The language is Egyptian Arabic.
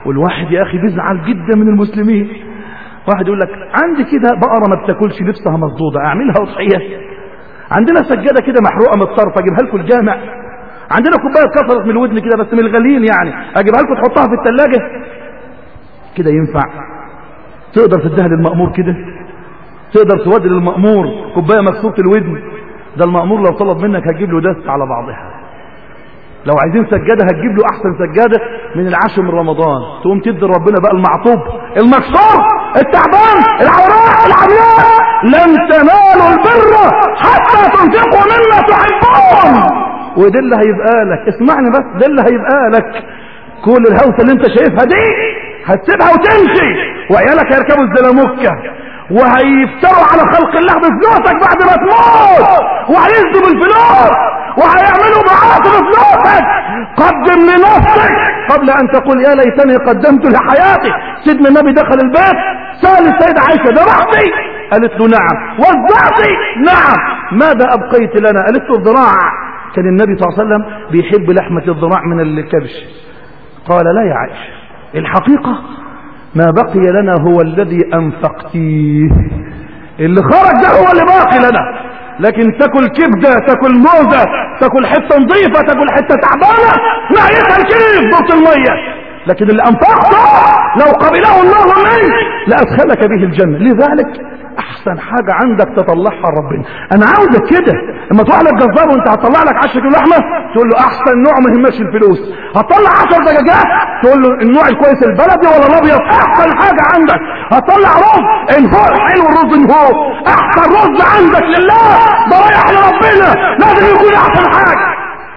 والواحد يا اخي بيزعل جدا من المسلمين واحد يقول لك عندي كده بقرة ما بتاكلش لبسها مصدودة اعملها اضحية عندنا سجادة كده محروقة من الطرف اجيبها لكم الجامع عندنا كوباية كسرت من الودن كده بس من الغاليين يعني اجيبها لكم تحطها في الثلاجة كده ينفع تقدر تديها للمأمور كده تقدر تودي للمأمور كوباية مكسورة الودن ده المأمور لو طلب منك هتجيب له دست على بعضها لو عايزين سجادة هتجيب له أحسن سجادة من العشر من رمضان تقوم تدي ربنا بقى المعطوب المكسور التعبان العوراء العمياء لن تنالوا البر حتى تنفقوا مما تحبون وده اللي هيبقى لك اسمعني بس ده اللي هيبقى لك كل الهوسة اللي انت شايفها دي هتسيبها وتمشي وعيالك هيركبوا الزلموكة وهيفتروا على خلق الله بفلوسك بعد ما تموت وهيزدوا بالفلوس وهيعملوا معاصي بفلوسك قدم لنفسك قبل ان تقول يا ليتني قدمت لحياتي سيدنا النبي دخل البيت سأل السيدة عائشة ذبحتي قالت له نعم وزعتي نعم ماذا ابقيت لنا قالت له الذراع كان النبي صلى الله عليه وسلم بيحب لحمة الذراع من الكبش قال لا يا عائشة الحقيقة ما بقي لنا هو الذي أنفقتيه اللي خرج ده هو اللي باقي لنا لكن تاكل كبدة تاكل موزة تاكل حتة نظيفة تاكل حتة تعبانة نهايتها الكيف ضبط المية لكن اللي أنفقته لو قبله الله منك لأدخلك به الجنة لذلك احسن حاجة عندك تطلعها ربنا انا عاوزك كده لما تروح للجزار وانت هتطلع لك 10 كيلو لحمه تقول له احسن نوع ما يهمكش الفلوس هتطلع 10 دجاجات تقول له النوع الكويس البلدي ولا الابيض احسن حاجه عندك هتطلع رز ان هو حلو الرز ان هو احسن رز عندك لله ده رايح لربنا لازم يكون احسن حاجه